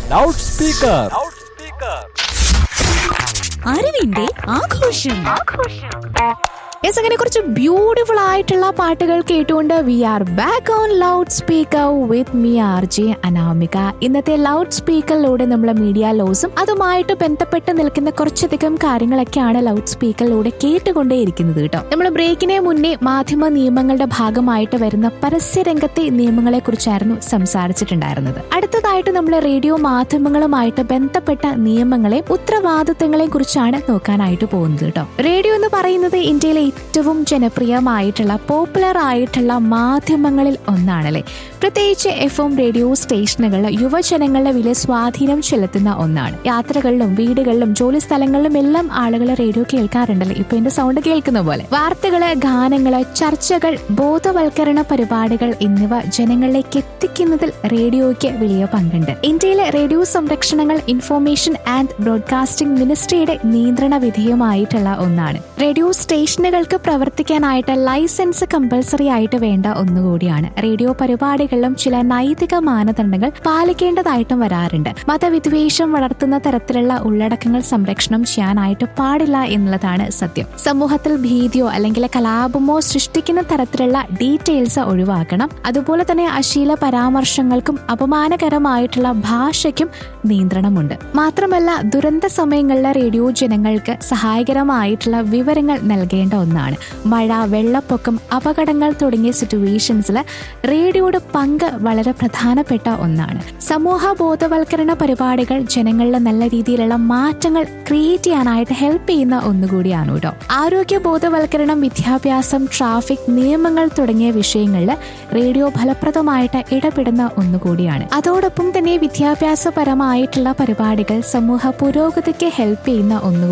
loud speaker അറിവിന്റെ ആഘോഷം yes അങ്ങനെ കുറച്ച് ബ്യൂട്ടിഫുൾ ആയിട്ടുള്ള പാട്ടുകൾ കേട്ടുകൊണ്ട് we are back on loud speaker with me R J Anamika ഇന്നത്തെ ലൗഡ് സ്പീക്കറിലൂടെ നമ്മൾ മീഡിയ ലോസും അതുമായിട്ട് ബന്ധപ്പെട്ട് നിൽക്കുന്ന കുറച്ചധികം കാര്യങ്ങളൊക്കെയാണ് ലൗഡ് സ്പീക്കറിലൂടെ കേട്ടുകൊണ്ടേയിരിക്കുന്നത് കേട്ടോ നമ്മൾ ബ്രേക്കിനെ മുന്നേ മാധ്യമ നിയമങ്ങളുടെ ഭാഗമായിട്ട് വരുന്ന പരസ്യരംഗത്തെ നിയമങ്ങളെ കുറിച്ചായിരുന്നു സംസാരിച്ചിട്ടുണ്ടായിരുന്നത് അടുത്തതായിട്ട് നമ്മൾ റേഡിയോ മാധ്യമങ്ങളുമായിട്ട് ബന്ധപ്പെട്ട നിയമങ്ങളെ ഉത്തരവാദിത്തങ്ങളെ കുറിച്ചാണ് നോക്കാനായിട്ട് പോകുന്നത് കേട്ടോ റേഡിയോ എന്ന് പറയുന്നത് ഇന്ത്യയിലെ ഏറ്റവും ജനപ്രിയമായിട്ടുള്ള പോപ്പുലർ ആയിട്ടുള്ള മാധ്യമങ്ങളിൽ ഒന്നാണല്ലേ പ്രത്യേകിച്ച് എഫ് എം റേഡിയോ സ്റ്റേഷനുകളിൽ യുവജനങ്ങളുടെ വലിയ സ്വാധീനം ചെലുത്തുന്ന ഒന്നാണ് യാത്രകളിലും വീടുകളിലും ജോലി സ്ഥലങ്ങളിലും എല്ലാം ആളുകൾ റേഡിയോ കേൾക്കാറുണ്ടല്ലേ ഇപ്പൊ എന്റെ സൗണ്ട് കേൾക്കുന്ന പോലെ വാർത്തകള് ഗാനങ്ങള് ചർച്ചകൾ ബോധവൽക്കരണ പരിപാടികൾ എന്നിവ ജനങ്ങളിലേക്ക് എത്തിക്കുന്നതിൽ റേഡിയോയ്ക്ക് വലിയ പങ്കുണ്ട് ഇന്ത്യയിലെ റേഡിയോ സംരക്ഷണങ്ങൾ ഇൻഫോർമേഷൻ ആൻഡ് ബ്രോഡ്കാസ്റ്റിംഗ് മിനിസ്ട്രിയുടെ നിയന്ത്രണ വിധേയമായിട്ടുള്ള ഒന്നാണ് റേഡിയോ സ്റ്റേഷനുകൾക്ക് പ്രവർത്തിക്കാനായിട്ട് ലൈസൻസ് കമ്പൽസറി ആയിട്ട് വേണ്ട ഒന്നുകൂടിയാണ് റേഡിയോ പരിപാടികളിലും ചില നൈതിക മാനദണ്ഡങ്ങൾ പാലിക്കേണ്ടതായിട്ടും വരാറുണ്ട് മതവിദ്വേഷം വളർത്തുന്ന തരത്തിലുള്ള ഉള്ളടക്കങ്ങൾ സംരക്ഷണം ചെയ്യാനായിട്ട് പാടില്ല എന്നുള്ളതാണ് സത്യം സമൂഹത്തിൽ ഭീതിയോ അല്ലെങ്കിൽ കലാപമോ സൃഷ്ടിക്കുന്ന തരത്തിലുള്ള ഡീറ്റെയിൽസ് ഒഴിവാക്കണം അതുപോലെ തന്നെ അശീല പരാമർശങ്ങൾക്കും അപമാനകരമായിട്ടുള്ള ഭാഷയ്ക്കും നിയന്ത്രണമുണ്ട് മാത്രമല്ല ദുരന്ത സമയങ്ങളിലെ റേഡിയോ ജനങ്ങൾക്ക് സഹായകരമായിട്ടുള്ള വിവരങ്ങൾ നൽകേണ്ട ഒന്നാണ് മഴ വെള്ളപ്പൊക്കം അപകടങ്ങൾ തുടങ്ങിയ സിറ്റുവേഷൻസിൽ റേഡിയോയുടെ പങ്ക് വളരെ പ്രധാനപ്പെട്ട ഒന്നാണ് സമൂഹ ബോധവൽക്കരണ പരിപാടികൾ ജനങ്ങളിൽ നല്ല രീതിയിലുള്ള മാറ്റങ്ങൾ ക്രിയേറ്റ് ചെയ്യാനായിട്ട് ഹെൽപ്പ് ചെയ്യുന്ന ഒന്നുകൂടിയാണ് കേട്ടോ ആരോഗ്യ ബോധവൽക്കരണം വിദ്യാഭ്യാസം ട്രാഫിക് നിയമങ്ങൾ തുടങ്ങിയ വിഷയങ്ങളിൽ റേഡിയോ ഫലപ്രദമായിട്ട് ഇടപെടുന്ന ഒന്നുകൂടിയാണ് അതോടൊപ്പം തന്നെ വിദ്യാഭ്യാസപരമായിട്ടുള്ള പരിപാടികൾ സമൂഹ പുരോഗതിക്ക് ഹെൽപ്പ് ചെയ്യുന്ന ഒന്നുകൂടി